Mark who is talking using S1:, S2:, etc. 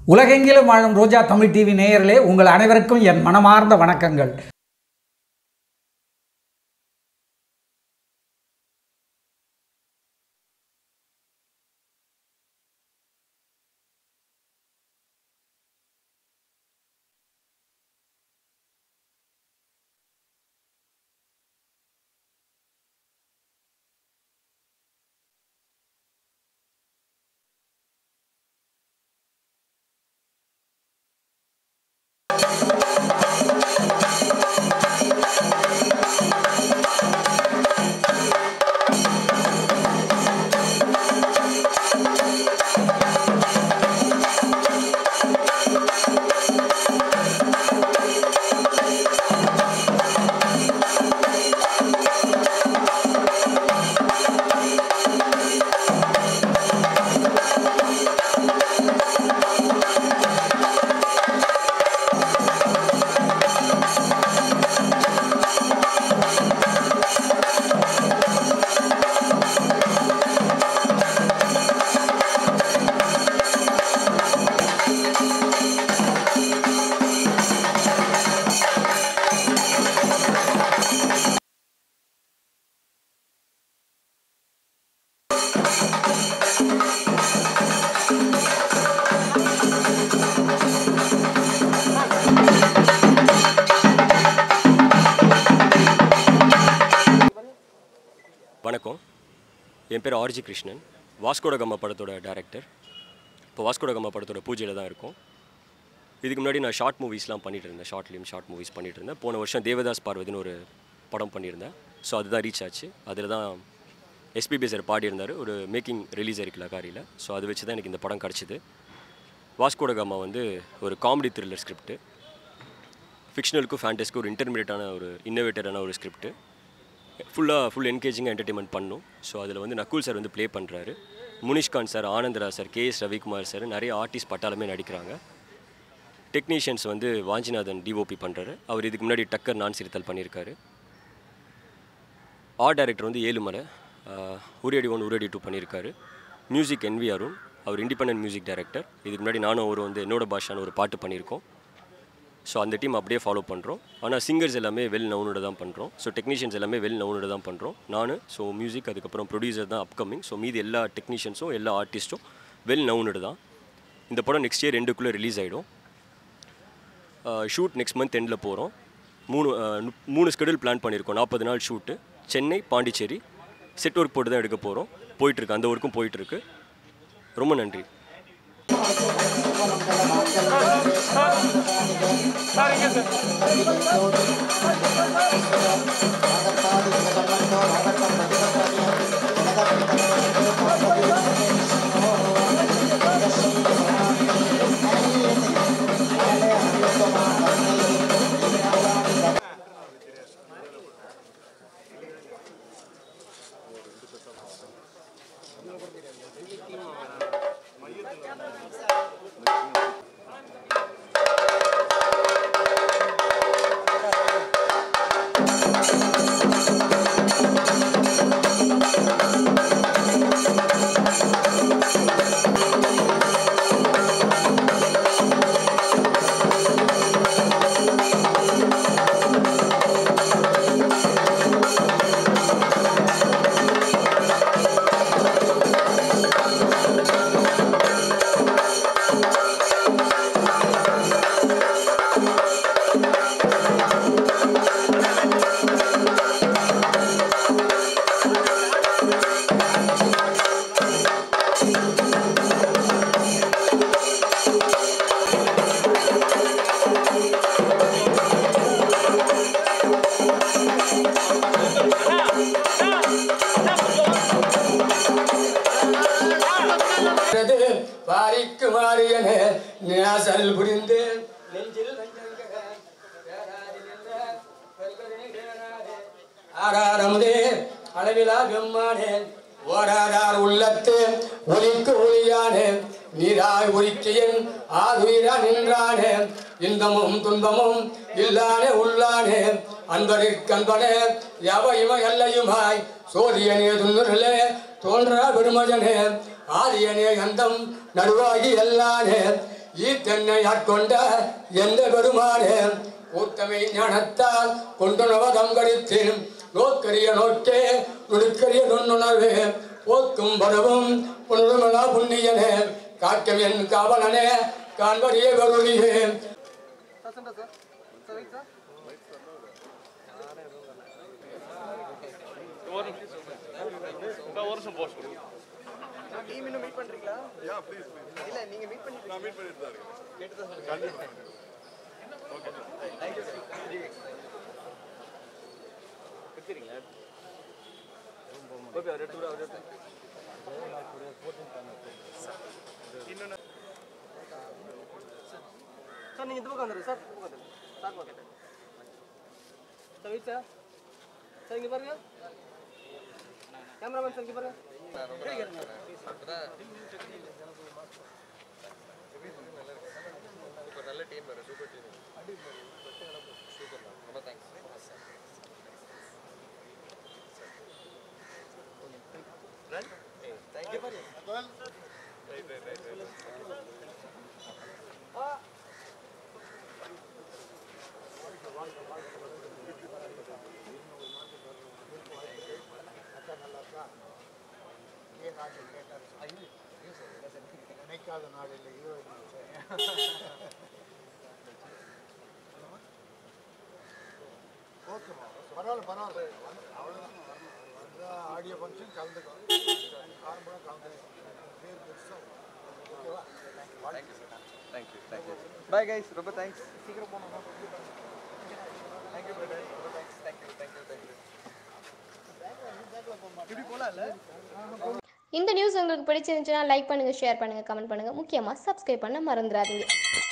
S1: உலகெங்கிலும் வாழும் ரோஜா தமிழ் டிவி நேயர்களே உங்கள் அனைவருக்கும் என் மனமார்ந்த வணக்கங்கள்
S2: வணக்கம் என் பேர் ஆர்ஜி கிருஷ்ணன் வாஸ்கோட கம்மா படத்தோட டைரக்டர் இப்போ வாஸ்கோட கம்மா படத்தோட பூஜையில் தான் இருக்கும் இதுக்கு முன்னாடி நான் ஷார்ட் மூவிஸ்லாம் பண்ணிட்டு இருந்தேன் ஷார்ட் ஃபிலிம் ஷார்ட் மூவிஸ் பண்ணிட்டு இருந்தேன் போன வருஷம் தேவதாஸ் பார்வதின்னு ஒரு படம் பண்ணியிருந்தேன் ஸோ அதுதான் ரீச் ஆச்சு அதில் தான் எஸ்பிபி சார் பாடியிருந்தார் ஒரு மேக்கிங் ரிலீஸ் ஆயிருக்குல காரியில் ஸோ அதை வச்சு தான் எனக்கு இந்த படம் கிடச்சிது வாஸ்கோட கம்மா வந்து ஒரு காமெடி த்ரில்லர் ஸ்கிரிப்ட் ஃபிக்ஷனலுக்கும் ஃபேண்டஸ்க்கும் ஒரு இன்டர்மீடியட்டான ஒரு இன்னோவேட்டரான ஒரு ஸ்கிரிப்ட் ஃபுல்லாக ஃபுல் என்கேஜிங்காக என்டர்டைன்மெண்ட் பண்ணும் ஸோ அதில் வந்து நக்குல் சார் வந்து ப்ளே பண்ணுறாரு Munishkanth sir Anandaraj sir K S Ravikumar sir நிறைய ஆர்டிஸ்ட் பட்டாலுமே நடிக்கிறாங்க டெக்னீஷியன்ஸ் வந்து வாஞ்சிநாதன் டிஓபி பண்ணுறாரு அவர் இதுக்கு முன்னாடி டக்கர் நான் சிரித்தல் பண்ணியிருக்காரு ஆர்ட் டைரக்டர் வந்து ஏழுமலை ஆஹ், உரியடி ஒன் உரியடி டூ பண்ணியிருக்காரு மியூசிக் என்வி அருண் அவர் இண்டிபெண்டன்ட் மியூசிக் டைரக்டர் இதுக்கு முன்னாடி நானும் அவர் வந்து என்னோட பாஷான்னு ஒரு பாட்டு பண்ணியிருக்கோம் ஸோ அந்த டீம் அப்படியே ஃபாலோ பண்ணுறோம் ஆனால் சிங்கர்ஸ் எல்லாமே வெல் நவுனோட தான் பண்ணுறோம் ஸோ டெக்னீஷியன்ஸ் எல்லாமே வெல் நவுனோட தான் பண்ணுறோம் நான் ஸோ மியூசிக் அதுக்கப்புறம் ப்ரொடியூசர் தான் அப்கமிங் ஸோ மீதி எல்லா டெக்னீஷியன்ஸும் எல்லா ஆர்டிஸ்ட்டும் வெல் நவுனோட தான் இந்த படம் நெக்ஸ்ட் இயர் ரெண்டுக்குள்ளே ரிலீஸ் ஆகிடும் ஷூட் நெக்ஸ்ட் மந்த் எண்டில் போகிறோம் மூணு அஹ், நு- மூணு ஸ்கெடியூல் பிளான் பண்ணியிருக்கோம் நாற்பது நாள் shoot Chennai Pondicherry set work போட்டு தான் எடுக்க போகிறோம் போயிட்டுருக்கு அந்த ஒர்க்கும் போயிட்டுருக்கு ரொம்ப நன்றி
S3: இருக்கிறது வாரிக்கு மாறியன நியாசல் புரிந்து நெஞ்சில் நஞ்சங்க பேராதிருந்த பெருகருணை பேராதே. ஆராரமுதே அளவிலா பெம்மானே ஓராதார் உள்ளத்து ஒலிக்கு ஒளியானே நீராய் ஒலிக்கையன் ஆதுயிரா நின்றானே இன்பமும் துன்பமும் இல்லானே உள்ளானே அன்பரிற்கன்பனே எவ இவ எல்லையுமாய் சோதியனே துன்னுரலே தோன்றா பெருமஜனே ஆதியனே அந்தம் நடுவாகி எல்லானே ஈத்தென்னை ஆட்கொண்ட எந்த பெருமானே ஊத்தமை ஞானத்தால் கொண்டுணவதம் கழித்து நோக்கரிய நோக்கே நுணுக்கரிய நுண்ணுணர்வே போக்கும் பரவும் புனருமலா புண்ணியனே காக்கம் என் காவலனே காண்பறிய கருளியே
S4: டீம் இன்னும் மீட் பண்றீங்களா இல்ல நீங்க மீட் பண்ணி நான் மீட் பண்ணிட்டு தான் இருக்கேன் கண்டிப்பா ஓகே थैंक यू எடுத்துறீங்களா ஓகே ஒரு டூர் ஒரு இன்னொன்னு சார் நீங்க இந்த பக்கம் வந்துருங்க சார் இந்த பக்கம் வந்துருங்க சார் பக்கம் சார் வெயிட் சார் சார் இங்க பாருங்க கேமராமேன் சார் இங்க பாருங்க
S5: நினைக்காத நாளில் இதோ ஓகேம்மா பரவாயில்ல பரவாயில்ல அவ்வளோதான் அந்த ஆடியோ ஃபங்க்ஷன் கலந்துக்கோ ஆரம்பம் கலந்து பேர் பெருசாக ஓகேவா
S4: தேங்க்யூ தேங்க்யூ பாய் கைஸ் ரொம்ப தேங்க்ஸ் சீக்கிரம் போனோம் தேங்க்யூ பிரதர் ரொம்ப தேங்க்ஸ் தேங்க்யூ தேங்க்யூ தேங்க்யூ இப்படி போலாம்ல
S6: இந்த நியூஸ் உங்களுக்கு பிடிச்சிருந்துச்சுன்னா லைக் பண்ணுங்கள் ஷேர் பண்ணுங்கள் கமெண்ட் பண்ணுங்கள் முக்கியமாக சப்ஸ்கிரைப் பண்ண மறந்துடாதீங்க